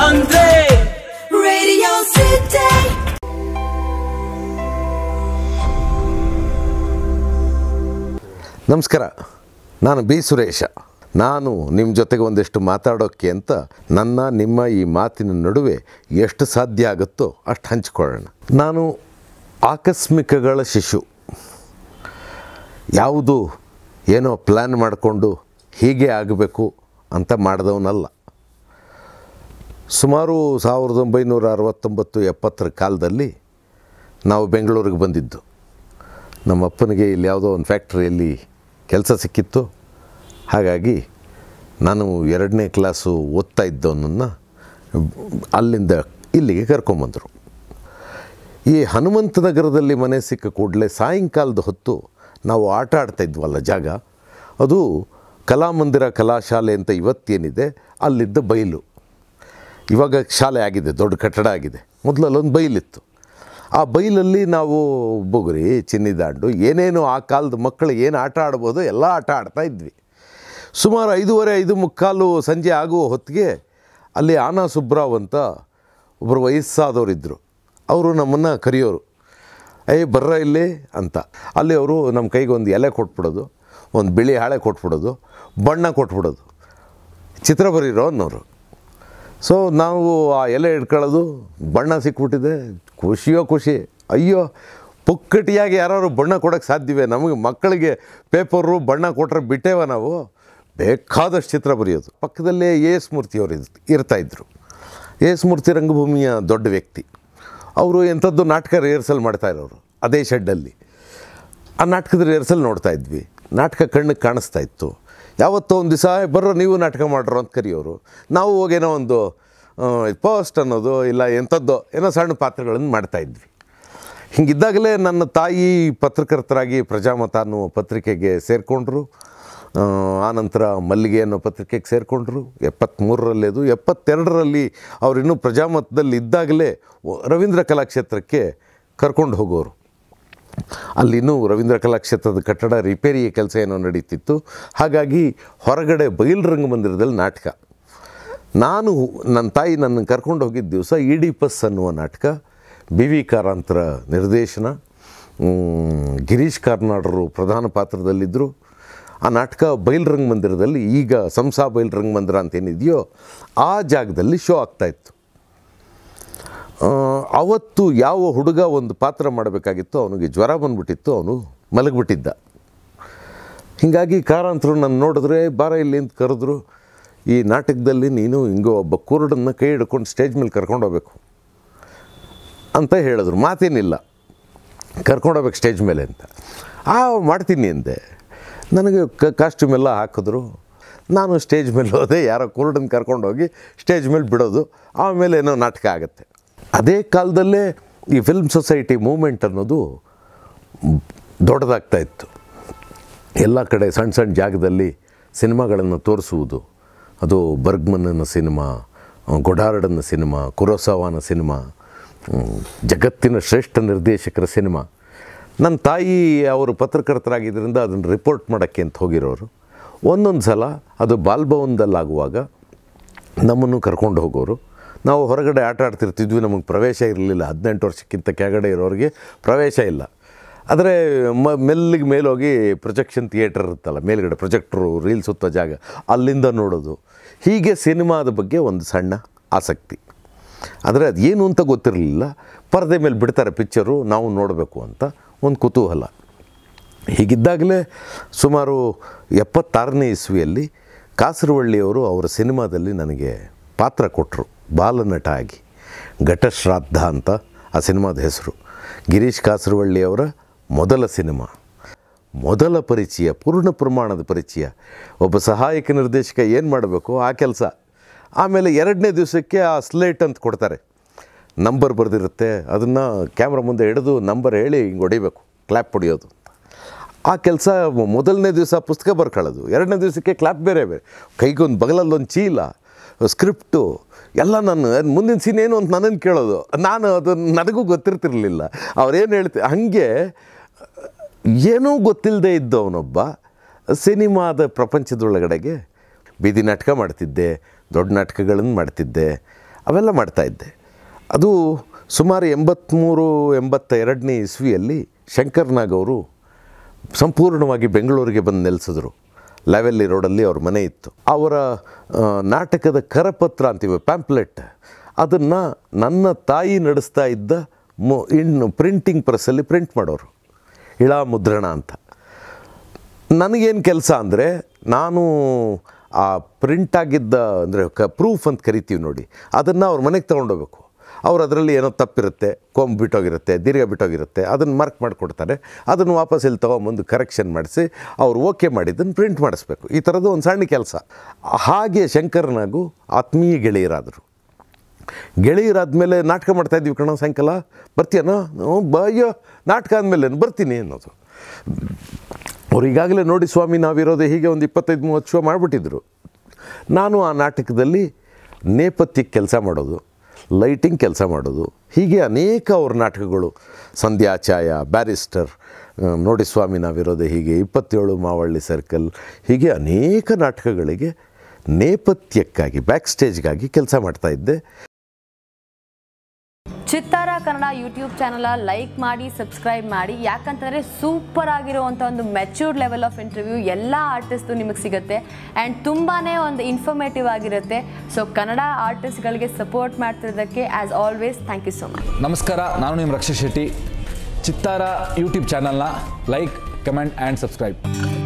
ಅಂದ್ರೆ Radio City. ನಮಸ್ಕಾರ ನಾನು ಬಿ ಸುರೇಶ ನಾನು ನಿಮ್ಮ ಜೊತೆಗೆ ಒಂದಿಷ್ಟು ಮಾತಾಡೋಕ್ಕೆ ಅಂತ ನನ್ನ ನಿಮ್ಮ ಈ ಮಾತಿನ ನಡುವೆ ಎಷ್ಟು ಸಾಧ್ಯ ಆಗುತ್ತೋ ಅಷ್ಟು ಹಂಚ್ಕೊಳ್ಳೋಣ ನಾನು ಆಕಸ್ಮಿಕಗಳ ಶಿಶು ಯಾವುದು ಏನೋ ಪ್ಲ್ಯಾನ್ ಮಾಡಿಕೊಂಡು ಹೀಗೆ ಆಗಬೇಕು ಅಂತ ಮಾಡಿದವನಲ್ಲ ಸುಮಾರು ಸಾವಿರದ ಒಂಬೈನೂರ ಅರವತ್ತೊಂಬತ್ತು ಎಪ್ಪತ್ತರ ಕಾಲದಲ್ಲಿ ನಾವು ಬೆಂಗಳೂರಿಗೆ ಬಂದಿದ್ದು ನಮ್ಮ ಅಪ್ಪನಿಗೆ ಇಲ್ಲಿ ಯಾವುದೋ ಒಂದು ಫ್ಯಾಕ್ಟ್ರಿಯಲ್ಲಿ ಕೆಲಸ ಸಿಕ್ಕಿತ್ತು ಹಾಗಾಗಿ ನಾನು ಎರಡನೇ ಕ್ಲಾಸು ಓದ್ತಾ ಇದ್ದವನನ್ನು ಅಲ್ಲಿಂದ ಇಲ್ಲಿಗೆ ಕರ್ಕೊಂಬಂದರು ಈ ಹನುಮಂತ ನಗರದಲ್ಲಿ ಮನೆ ಸಿಕ್ಕ ಕೂಡಲೇ ಸಾಯಂಕಾಲದ ಹೊತ್ತು ನಾವು ಆಟ ಆಡ್ತಾ ಇದ್ವಲ್ಲ ಜಾಗ ಅದು ಕಲಾಮಂದಿರ ಕಲಾಶಾಲೆ ಅಂತ ಇವತ್ತೇನಿದೆ ಅಲ್ಲಿದ್ದ ಬಯಲು ಇವಾಗ ಶಾಲೆ ಆಗಿದೆ ದೊಡ್ಡ ಕಟ್ಟಡ ಆಗಿದೆ ಮೊದಲು ಅಲ್ಲೊಂದು ಬೈಲಿತ್ತು ಆ ಬೈಲಲ್ಲಿ ನಾವು ಬುಗುರಿ ಚಿನ್ನಿದಾಂಡು ಏನೇನು ಆ ಕಾಲದ ಮಕ್ಕಳು ಏನು ಆಟ ಆಡ್ಬೋದು ಎಲ್ಲ ಆಟ ಆಡ್ತಾ ಇದ್ವಿ ಸುಮಾರು ಐದೂವರೆ ಐದು ಮುಕ್ಕಾಲು ಸಂಜೆ ಆಗುವ ಹೊತ್ತಿಗೆ ಅಲ್ಲಿ ಆನಾ ಸುಬ್ರಾವ್ ಅಂತ ಒಬ್ಬರು ವಯಸ್ಸಾದವರಿದ್ದರು ಅವರು ನಮ್ಮನ್ನು ಕರೆಯೋರು ಏಯ್ ಬರ್ರ ಇಲ್ಲಿ ಅಂತ ಅಲ್ಲಿ ಅವರು ನಮ್ಮ ಕೈಗೆ ಒಂದು ಎಲೆ ಕೊಟ್ಬಿಡೋದು ಒಂದು ಬಿಳಿ ಹಾಳೆ ಕೊಟ್ಬಿಡೋದು ಬಣ್ಣ ಕೊಟ್ಬಿಡೋದು ಚಿತ್ರ ಬರೀರೋ ಅನ್ನೋರು ಸೊ ನಾವು ಆ ಎಲೆ ಹಿಡ್ಕೊಳ್ಳೋದು ಬಣ್ಣ ಸಿಕ್ಬಿಟ್ಟಿದೆ ಖುಷಿಯೋ ಖುಷಿ ಅಯ್ಯೋ ಪುಕ್ಕಟಿಯಾಗಿ ಯಾರು ಬಣ್ಣ ಕೊಡೋಕ್ಕೆ ಸಾಧ್ಯವೇ ನಮಗೆ ಮಕ್ಕಳಿಗೆ ಪೇಪರು ಬಣ್ಣ ಕೊಟ್ಟರೆ ಬಿಟ್ಟೇವ ನಾವು ಬೇಕಾದಷ್ಟು ಚಿತ್ರ ಬರೆಯೋದು ಪಕ್ಕದಲ್ಲೇ ಎ ಎಸ್ ಮೂರ್ತಿಯವರು ಇರ್ ಇರ್ತಾಯಿದ್ರು ಎ ಎಸ್ ಮೂರ್ತಿ ರಂಗಭೂಮಿಯ ದೊಡ್ಡ ವ್ಯಕ್ತಿ ಅವರು ಎಂಥದ್ದು ನಾಟಕ ರಿಹರ್ಸಲ್ ಮಾಡ್ತಾ ಇರೋರು ಅದೇ ಶೆಡ್ಡಲ್ಲಿ ಆ ನಾಟಕದ ರಿಹರ್ಸಲ್ ನೋಡ್ತಾ ಇದ್ವಿ ನಾಟಕ ಕಣ್ಣಿಗೆ ಕಾಣಿಸ್ತಾ ಇತ್ತು ಯಾವತ್ತೋ ಒಂದು ದಿವಸ ಬರ್ರೋ ನೀವು ನಾಟಕ ಮಾಡ್ರೋ ಅಂತ ಕರೆಯೋರು ನಾವು ಹೋಗೇನೋ ಒಂದು ಪೋಸ್ಟ್ ಅನ್ನೋದು ಇಲ್ಲ ಎಂಥದ್ದೋ ಏನೋ ಸಣ್ಣ ಪಾತ್ರಗಳನ್ನು ಮಾಡ್ತಾ ಇದ್ವಿ ಹಿಂಗಿದ್ದಾಗಲೇ ನನ್ನ ತಾಯಿ ಪತ್ರಕರ್ತರಾಗಿ ಪ್ರಜಾಮತ ಅನ್ನುವ ಪತ್ರಿಕೆಗೆ ಸೇರಿಕೊಂಡ್ರು ಆನಂತರ ಮಲ್ಲಿಗೆ ಅನ್ನೋ ಪತ್ರಿಕೆಗೆ ಸೇರಿಕೊಂಡ್ರು ಎಪ್ಪತ್ತ್ಮೂರರಲ್ಲಿ ಅದು ಎಪ್ಪತ್ತೆರಡರಲ್ಲಿ ಅವರಿನ್ನೂ ಪ್ರಜಾಮತದಲ್ಲಿ ಇದ್ದಾಗಲೇ ರವೀಂದ್ರ ಕಲಾಕ್ಷೇತ್ರಕ್ಕೆ ಕರ್ಕೊಂಡು ಹೋಗೋರು ಅಲ್ಲಿನ್ನೂ ರವೀಂದ್ರ ಕಲಾಕ್ಷೇತ್ರದ ಕಟ್ಟಡ ರಿಪೇರಿಯ ಕೆಲಸ ಏನೋ ನಡೀತಿತ್ತು ಹಾಗಾಗಿ ಹೊರಗಡೆ ಬಯಲು ಮಂದಿರದಲ್ಲಿ ನಾಟಕ ನಾನು ನನ್ನ ತಾಯಿ ನನ್ನ ಕರ್ಕೊಂಡು ಹೋಗಿದ್ದ ದಿವಸ ಇಡಿಪಸ್ ಅನ್ನುವ ನಾಟಕ ಬಿ ವಿ ಕಾರಂತರ ನಿರ್ದೇಶನ ಮ್, ಗಿರೀಶ್ ಕಾರ್ನಾಡರು ಪ್ರಧಾನ ಪಾತ್ರದಲ್ಲಿದ್ದರು ಆ ನಾಟಕ ಬಯಲು ಮಂದಿರದಲ್ಲಿ ಈಗ ಸಂಸಾ ಬಯಲು ಮಂದಿರ ಅಂತ ಏನಿದೆಯೋ ಆ ಜಾಗದಲ್ಲಿ ಶೋ ಆಗ್ತಾಯಿತ್ತು ಆ, ಅವತ್ತು ಯಾವ ಹುಡುಗ ಒಂದು ಪಾತ್ರ ಮಾಡಬೇಕಾಗಿತ್ತು ಅವನಿಗೆ ಜ್ವರ ಬಂದ್ಬಿಟ್ಟಿತ್ತು ಅವನು ಮಲಗಿಬಿಟ್ಟಿದ್ದ ಹೀಗಾಗಿ ಕಾರಂತರು ನನ್ನ ನೋಡಿದ್ರೆ ಬಾರ ಇಲ್ಲಿ ಅಂತ ಕರೆದ್ರು ಈ ನಾಟಕದಲ್ಲಿ ನೀನು ಹಿಂಗೋ ಒಬ್ಬ ಕುರುಡನ್ನು ಕೈ ಹಿಡ್ಕೊಂಡು ಸ್ಟೇಜ್ ಮೇಲೆ ಕರ್ಕೊಂಡು ಹೋಗ್ಬೇಕು ಅಂತ ಹೇಳಿದ್ರು ಮಾತೇನಿಲ್ಲ ಕರ್ಕೊಂಡು ಹೋಗ್ಬೇಕು ಸ್ಟೇಜ್ ಮೇಲೆ ಅಂತ ಆ ಮಾಡ್ತೀನಿ ಅಂದೆ ನನಗೆ ಕ ಕಾಸ್ಟ್ಯೂಮ್ ಎಲ್ಲ ಹಾಕಿದ್ರು ನಾನು ಸ್ಟೇಜ್ ಮೇಲೆ ಹೋದೆ ಯಾರೋ ಕುರುಡನ್ನು ಕರ್ಕೊಂಡು ಹೋಗಿ ಸ್ಟೇಜ್ ಮೇಲೆ ಬಿಡೋದು ಆಮೇಲೆ ಏನೋ ನಾಟಕ ಆಗುತ್ತೆ ಅದೇ ಕಾಲದಲ್ಲೇ ಈ ಫಿಲ್ಮ್ ಸೊಸೈಟಿ ಮೂಮೆಂಟ್ ಅನ್ನೋದು ದೊಡ್ಡದಾಗ್ತಾ ಇತ್ತು ಎಲ್ಲ ಕಡೆ ಸಣ್ಣ ಸಣ್ಣ ಜಾಗದಲ್ಲಿ ಸಿನಿಮಾಗಳನ್ನು ತೋರಿಸುವುದು ಅದು ಬರ್ಗ್ಮನ್ನ ಸಿನಿಮಾ ಗೊಡಾರ್ಡನ್ನ ಸಿನಿಮಾ ಕುರೋಸಾವಾನ ಸಿನಿಮಾ ಹ್ಮ್, ಜಗತ್ತಿನ ಶ್ರೇಷ್ಠ ನಿರ್ದೇಶಕರ ಸಿನಿಮಾ ನನ್ನ ತಾಯಿ ಅವರು ಪತ್ರಕರ್ತರಾಗಿದ್ದರಿಂದ ಅದನ್ನು ರಿಪೋರ್ಟ್ ಮಾಡೋಕ್ಕೆ ಅಂತ ಹೋಗಿರೋರು ಒಂದೊಂದು ಸಲ ಅದು ಬಾಲ್ಭವನದಲ್ಲಾಗುವಾಗ ನಮ್ಮನ್ನು ಕರ್ಕೊಂಡು ಹೋಗೋರು ನಾವು ಹೊರಗಡೆ ಆಟ ಆಡ್ತಿರ್ತಿದ್ವಿ ನಮಗೆ ಪ್ರವೇಶ ಇರಲಿಲ್ಲ ಹದಿನೆಂಟು ವರ್ಷಕ್ಕಿಂತ ಕೆಳಗಡೆ ಇರೋರಿಗೆ ಪ್ರವೇಶ ಇಲ್ಲ ಆದರೆ ಮ ಮೆಲ್ಲಿಗೆ ಮೇಲೋಗಿ ಪ್ರೊಜೆಕ್ಷನ್ ಥಿಯೇಟರ್ ಇರುತ್ತಲ್ಲ ಮೇಲ್ಗಡೆ ಪ್ರೊಜೆಕ್ಟ್ರು ರೀಲ್ ಸುತ್ತೋ ಜಾಗ ಅಲ್ಲಿಂದ ನೋಡೋದು ಹೀಗೆ ಸಿನಿಮಾದ ಬಗ್ಗೆ ಒಂದು ಸಣ್ಣ ಆಸಕ್ತಿ ಆದರೆ ಅದೇನು ಅಂತ ಗೊತ್ತಿರಲಿಲ್ಲ ಪರದೆ ಮೇಲೆ ಬಿಡ್ತಾರೆ ಪಿಕ್ಚರು ನಾವು ನೋಡಬೇಕು ಅಂತ ಒಂದು ಕುತೂಹಲ ಹೀಗಿದ್ದಾಗಲೇ ಸುಮಾರು ಎಪ್ಪತ್ತಾರನೇ ಇಸ್ವಿಯಲ್ಲಿ ಕಾಸರವಳ್ಳಿಯವರು ಅವರ ಸಿನಿಮಾದಲ್ಲಿ ನನಗೆ ಪಾತ್ರ ಕೊಟ್ಟರು ಬಾಲನಟ ಆಗಿ ಘಟಶ್ರಾದ್ದ ಅಂತ ಆ ಸಿನಿಮಾದ ಹೆಸರು ಗಿರೀಶ್ ಕಾಸರವಳ್ಳಿಯವರ ಮೊದಲ ಸಿನಿಮಾ ಮೊದಲ ಪರಿಚಯ ಪೂರ್ಣ ಪ್ರಮಾಣದ ಪರಿಚಯ ಒಬ್ಬ ಸಹಾಯಕ ನಿರ್ದೇಶಕ ಏನು ಮಾಡಬೇಕು ಆ ಕೆಲಸ ಆಮೇಲೆ ಎರಡನೇ ದಿವಸಕ್ಕೆ ಆ ಸ್ಲೇಟ್ ಅಂತ ಕೊಡ್ತಾರೆ ನಂಬರ್ ಬರೆದಿರುತ್ತೆ ಅದನ್ನು ಕ್ಯಾಮ್ರಾ ಮುಂದೆ ಹಿಡಿದು ನಂಬರ್ ಹೇಳಿ ಹಿಂಗೆ ಹೊಡಿಬೇಕು ಕ್ಲ್ಯಾಪ್ ಹೊಡಿಯೋದು ಆ ಕೆಲಸ ಮೊದಲನೇ ದಿವಸ ಪುಸ್ತಕ ಬರ್ಕೊಳ್ಳೋದು ಎರಡನೇ ದಿವಸಕ್ಕೆ ಕ್ಲಾಪ್ ಬೇರೆ ಬೇರೆ ಕೈಗೊಂದು ಬಗಲಲ್ಲೊಂದು ಚೀಲ ಸ್ಕ್ರಿಪ್ಟು ಎಲ್ಲ ನಾನು ಅದ್ ಮುಂದಿನ ಸೀನ್ ಏನು ಅಂತ ನನ್ನನ್ನು ಕೇಳೋದು ನಾನು ಅದು ನನಗೂ ಗೊತ್ತಿರ್ತಿರ್ಲಿಲ್ಲ ಅವ್ರೇನು ಹೇಳ್ತಿ ಹಾಗೆ ಏನೂ ಗೊತ್ತಿಲ್ಲದೆ ಇದ್ದವನೊಬ್ಬ ಸಿನಿಮಾದ ಪ್ರಪಂಚದೊಳಗಡೆಗೆ ಬೀದಿ ನಾಟಕ ಮಾಡ್ತಿದ್ದೆ ದೊಡ್ಡ ನಾಟಕಗಳನ್ನು ಮಾಡ್ತಿದ್ದೆ ಅವೆಲ್ಲ ಮಾಡ್ತಾಯಿದ್ದೆ ಅದು ಸುಮಾರು ಎಂಬತ್ತ್ಮೂರು ಎಂಬತ್ತ ಎರಡನೇ ಇಸ್ವಿಯಲ್ಲಿ ಶಂಕರ್ನಾಗ್ ಅವರು ಸಂಪೂರ್ಣವಾಗಿ ಬೆಂಗಳೂರಿಗೆ ಬಂದು ನೆಲೆಸಿದ್ರು ಲೆವೆಲ್ಲಿ ರೋಡಲ್ಲಿ ಅವ್ರ ಮನೆ ಇತ್ತು ಅವರ ಆ, ನಾಟಕದ ಕರಪತ್ರ ಅಂತೀವಿ ಪ್ಯಾಂಪ್ಲೆಟ್ ಅದನ್ನು ನನ್ನ ತಾಯಿ ನಡೆಸ್ತಾ ಇದ್ದ ಮು ಇನ್ನು ಪ್ರಿಂಟಿಂಗ್ ಪ್ರೆಸ್ಸಲ್ಲಿ ಪ್ರಿಂಟ್ ಮಾಡೋರು ಇಳಾ ಮುದ್ರಣ ಅಂತ ನನಗೇನು ಕೆಲಸ ಅಂದರೆ ನಾನು ಆ ಪ್ರಿಂಟ್ ಆಗಿದ್ದ ಅಂದರೆ ಕ ಪ್ರೂಫ್ ಅಂತ ಕರಿತೀವಿ ನೋಡಿ ಅದನ್ನು ಅವ್ರ ಮನೆಗೆ ತೊಗೊಂಡೋಗ್ಬೇಕು ಅವ್ರು ಅದರಲ್ಲಿ ಏನೋ ತಪ್ಪಿರುತ್ತೆ ಕೊಂಬು ಬಿಟ್ಟೋಗಿರುತ್ತೆ ದೀರ್ಘ ಬಿಟ್ಟೋಗಿರುತ್ತೆ ಅದನ್ನು ಮಾರ್ಕ್ ಮಾಡಿಕೊಡ್ತಾರೆ ಅದನ್ನು ವಾಪಸ್ ಇಲ್ಲಿ ತೊಗೊಂಬಂದು ಕರೆಕ್ಷನ್ ಮಾಡಿಸಿ ಅವ್ರು ಓಕೆ ಮಾಡಿದ್ದನ್ನು ಪ್ರಿಂಟ್ ಮಾಡಿಸ್ಬೇಕು ಈ ಥರದ್ದು ಒಂದು ಸಣ್ಣ ಕೆಲಸ ಹಾಗೆ ಶಂಕರನಾಗೂ ಆತ್ಮೀಯ ಗೆಳೆಯರಾದರು ಗೆಳೆಯರಾದ್ಮೇಲೆ ನಾಟಕ ಮಾಡ್ತಾ ಇದ್ವಿ ಕಣ ಸಾಯಂಕಾಲ ಬರ್ತೀಯನ ಅಯ್ಯೋ ನಾಟಕ ಆದಮೇಲೆ ಬರ್ತೀನಿ ಅನ್ನೋದು ಅವ್ರು ಈಗಾಗಲೇ ನೋಡಿ ಸ್ವಾಮಿ ನಾವಿರೋದೇ ಹೀಗೆ ಒಂದು ಇಪ್ಪತ್ತೈದು ಮೂವತ್ತು ಶೋ ಮಾಡಿಬಿಟ್ಟಿದ್ರು ನಾನು ಆ ನಾಟಕದಲ್ಲಿ ನೇಪಥ್ಯಕ್ಕೆ ಕೆಲಸ ಮಾಡೋದು ಲೈಟಿಂಗ್ ಕೆಲಸ ಮಾಡೋದು ಹೀಗೆ ಅನೇಕ ಅವ್ರ ನಾಟಕಗಳು ಸಂಧ್ಯಾ ಛಾಯ ಬ್ಯಾರಿಸ್ಟರ್ ಆ, ನೋಡಿ ಸ್ವಾಮಿ ನಾವಿರೋದೇ ಹೀಗೆ ಇಪ್ಪತ್ತೇಳು ಮಾವಳ್ಳಿ ಸರ್ಕಲ್ ಹೀಗೆ ಅನೇಕ ನಾಟಕಗಳಿಗೆ ನೇಪಥ್ಯಕ್ಕಾಗಿ ಬ್ಯಾಕ್ ಸ್ಟೇಜ್ಗಾಗಿ ಕೆಲಸ ಮಾಡ್ತಾಯಿದ್ದೆ Chittara Kannada YouTube channel like ಮಾಡಿ ಸಬ್ಸ್ಕ್ರೈಬ್ ಮಾಡಿ ಯಾಕಂತಂದರೆ ಸೂಪರ್ ಆಗಿರುವಂಥ ಒಂದು ಮೆಚ್ಯೂರ್ಡ್ ಲೆವೆಲ್ ಆಫ್ ಇಂಟರ್ವ್ಯೂ ಎಲ್ಲ ಆರ್ಟಿಸ್ಟು ನಿಮಗೆ ಸಿಗುತ್ತೆ ಆ್ಯಂಡ್ ತುಂಬಾ ಒಂದು ಇನ್ಫಾರ್ಮೇಟಿವ್ ಆಗಿರುತ್ತೆ ಸೊ ಕನ್ನಡ ಆರ್ಟಿಸ್ಟ್ಗಳಿಗೆ ಸಪೋರ್ಟ್ ಮಾಡ್ತಿರೋದಕ್ಕೆ as always thank you so much ನಮಸ್ಕಾರ ನಾನು ನಿಮ್ಮ ರಕ್ಷಿತ್ ಶೆಟ್ಟಿ ಚಿತ್ತಾರ ಯೂಟ್ಯೂಬ್ ಚಾನಲ್ನ ಲೈಕ್ ಕಮೆಂಟ್ ಆ್ಯಂಡ್ ಸಬ್ಸ್ಕ್ರೈಬ್